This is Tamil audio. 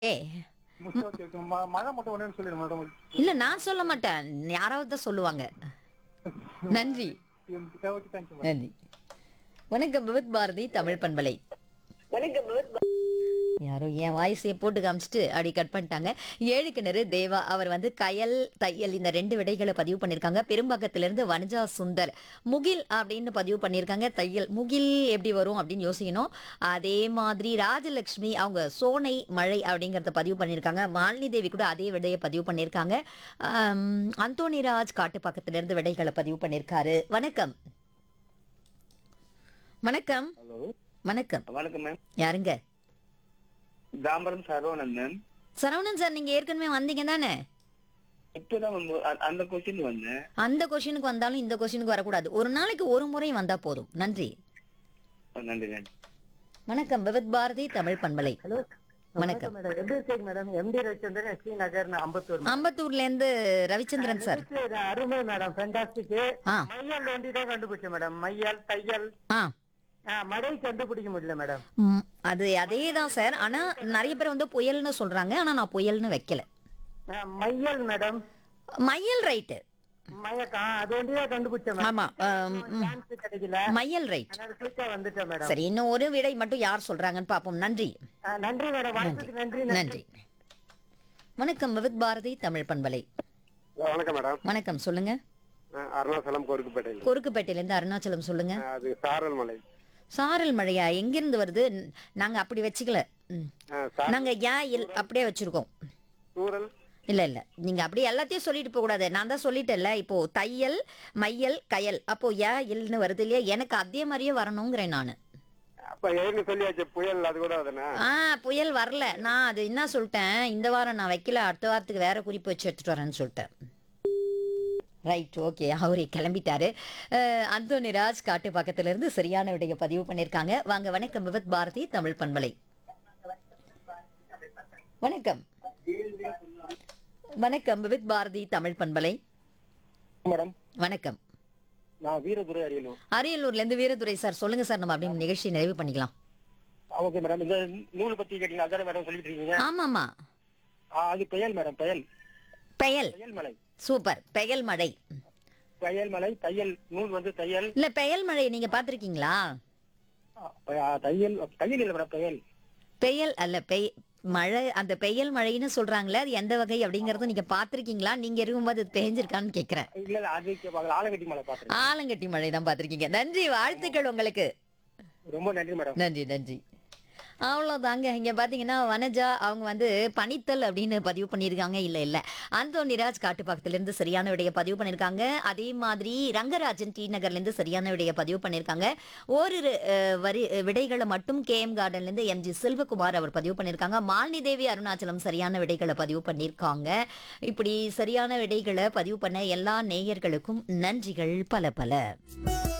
ஏ ஓகே ஓகே ம- மழை மட்டும் ஒண்ணு சொல்லிடுங்க மேடம் இல்ல நான் சொல்ல மாட்டேன் யாராவது தான் சொல்லுவாங்க நன்றி ஓகே தேங்க்யூ மேடம் நன்றி வணக்கம் விவித் பாரதி தமிழ் பண்பலை யாரோ என் வாய்ஸையே போட்டு காமிச்சிட்டு அப்படி கட் பண்ணிட்டாங்க ஏழு கிணறு தேவா அவர் வந்து கயல் தையல் இந்த ரெண்டு விடைகளை பதிவு பண்ணியிருக்காங்க பெரும்பாக்கத்திலிருந்து வனஜா சுந்தர் முகில் அப்படின்னு பதிவு பண்ணியிருக்காங்க தையல் முகில் எப்படி வரும் அப்படின்னு யோசிக்கணும் அதே மாதிரி ராஜலக்ஷ்மி அவங்க சோனை மழை அப்படிங்கிறத பதிவு பண்ணியிருக்காங்க மாலினி தேவி கூட அதே விடையை பதிவு பண்ணியிருக்காங்க ஆம், அந்தோணிராஜ் காட்டுப்பாக்கத்திலிருந்து விடைகளை பதிவு பண்ணியிருக்காரு வணக்கம் வணக்கம் ஹலோ வணக்கம் வணக்கம் மேம் யாருங்க தாம்பரம் சரவணன் மேம் சரவணன் சார் நீங்க ஏற்கனவே வந்தீங்க தானே இப்பதான் வந்து அ- அந்த கொஸ்டின் வந்தேன் அந்த கொஷினுக்கு வந்தாலும் இந்த கொஷினுக்கு வரக்கூடாது ஒரு நாளைக்கு ஒரு முறை வந்தா போதும் நன்றி நன்றி நன்றி வணக்கம் விவித் பாரதி தமிழ் பண்பலை ஹலோ வணக்கம் மேடம் எப்படி இருக்கீங்க madam MD Ravichandran SP Nagar Ambattur அம்பத்தூர்ல இருந்து ரவிச்சந்திரன் சார் நிகழ்ச்சி அருமை மேடம் ஃபேண்டாஸ்டிக் ஆ மையல் வண்டி தான் கண்டுபிடிச்சேன் மேடம் மையல் தையல் ஆ ஆ, மழை கண்டுபிடிக்க முடியல மேடம் ம், அது அதே தான் சார் ஆனா நிறைய பேர் வந்து புயல்னு சொல்றாங்க ஆனா நான் புயல்னு வைக்கல ஆ, மையல் மேடம் மையல் ரைட்டு மயக்கா அது வண்டி தான் கண்டுபிடிச்சேன் மேடம் ஆமா ஆம், ம், சான்ஸ் கிடைக்கல மையல் ரைட் அதனால குயிக்கா வந்துட்டேன் மேடம் சரி இன்னும் ஒரு விடை மட்டும் யார் சொல்றாங்கன்னு பாப்போம் நன்றி ஆ, நன்றி மேடம் வணக்கத்துக்கு நன்றி நன்றி வணக்கம் விவித் பாரதி தமிழ் பண்பலை வணக்கம் மேடம் வணக்கம் சொல்லுங்க அருணாச்சலம் கோருக்குப்பேட்டையில் கொருக்குப்பேட்டையில இருந்து அருணாச்சலம் சொல்லுங்க அது சாரல் மலை சாரல் மழையா எங்கிருந்து வருது ந- நாங்க அப்படி வச்சுக்கல ம். நாங்க யா இல் அப்படியே வச்சிருக்கோம் சூரல் இல்ல இல்ல நீங்க அப்படியே எல்லாத்தையும் சொல்லிட்டு போக கூடாது நான் தான் சொல்லிட்டேன்ல இப்போ தையல் மையல் கயல் அப்போ யா இல்னு வருது இல்லையா எனக்கு அதே மாதிரியே வரணுங்கிறேன் நானு அப்ப ஏன்னு சொல்லியாச்சு புயல் அது கூட அதுனா ஆ புயல் வரல நான் அது என்ன சொல்லிட்டேன் இந்த வாரம் நான் வைக்கல அடுத்த வாரத்துக்கு வேற குறிப்பு வச்சு எடுத்துட்டு வரேன்னு சொல்லிட்டேன் ரைட் ஓகே அவரே கிளம்பிட்டாரு அஹ், அந்தோனிராஜ் காட்டு பக்கத்துல இருந்து சரியான விடைய பதிவு பண்ணிருக்காங்க வாங்க வணக்கம் விபத் பாரதி தமிழ் பண்பலை வணக்கம் வணக்கம் விவித் பாரதி தமிழ் பண்பலை மேடம் வணக்கம் நான் வீரதுரை அரியலூர் அரியலூர்ல இருந்து வீரதுரை சார் சொல்லுங்க சார் நம்ம அப்படியே நிகழ்ச்சியை நிறைவு பண்ணிக்கலாம் ஓகே மேடம் இந்த நூல் பத்தி கேட்டீங்க அதான மேடம் சொல்லிட்டு இருக்கீங்க ஆமாமா ஆ, அது பெயல் மேடம் பெயல் பெயல் பெயல் மலை சூப்பர் பெயல் மழை பெயல் மலை தையல் நூல் வந்து தையல் இல்ல பெயல் மழை நீங்க பாத்திருக்கீங்களா ஆ, ஆ, தையல் தையல் இல்ல மேடம் பெயல் பெயல் அல்ல பெய் மழை அந்த பெயல் மழைன்னு சொல்றாங்களே அது எந்த வகை அப்படிங்கறத நீங்க பாத்திருக்கீங்களா நீங்க இருக்கும்போது அது பெய்ஞ்சிருக்கான்னு கேக்குறேன் இல்ல இல்ல அது கே- ஆலங்கட்டி மலை பாத்துருக்கேன் ஆலங்கட்டி மழை தான் பாத்திருக்கீங்க நன்றி வாழ்த்துக்கள் உங்களுக்கு ரொம்ப நன்றி மேடம் நன்றி நன்றி அவ்வளோதாங்க இங்க பாத்தீங்கன்னா வனஜா அவங்க வந்து பனித்தல் அப்படின்னு பதிவு பண்ணியிருக்காங்க இல்ல இல்ல அந்தோனிராஜ் காட்டுப்பாக்கத்துல இருந்து சரியான விடைய பதிவு பண்ணியிருக்காங்க அதே மாதிரி ரங்கராஜன் டி நகர்ல இருந்து சரியான விடைய பதிவு பண்ணியிருக்காங்க ஓரிரு அஹ், வரி அஹ், விடைகளை மட்டும் கே எம் கார்டன்ல இருந்து எம் ஜி செல்வகுமார் அவர் பதிவு பண்ணியிருக்காங்க மாலினி தேவி அருணாச்சலம் சரியான விடைகளை பதிவு பண்ணியிருக்காங்க இப்படி சரியான விடைகளை பதிவு பண்ண எல்லா நேயர்களுக்கும் நன்றிகள் பல பல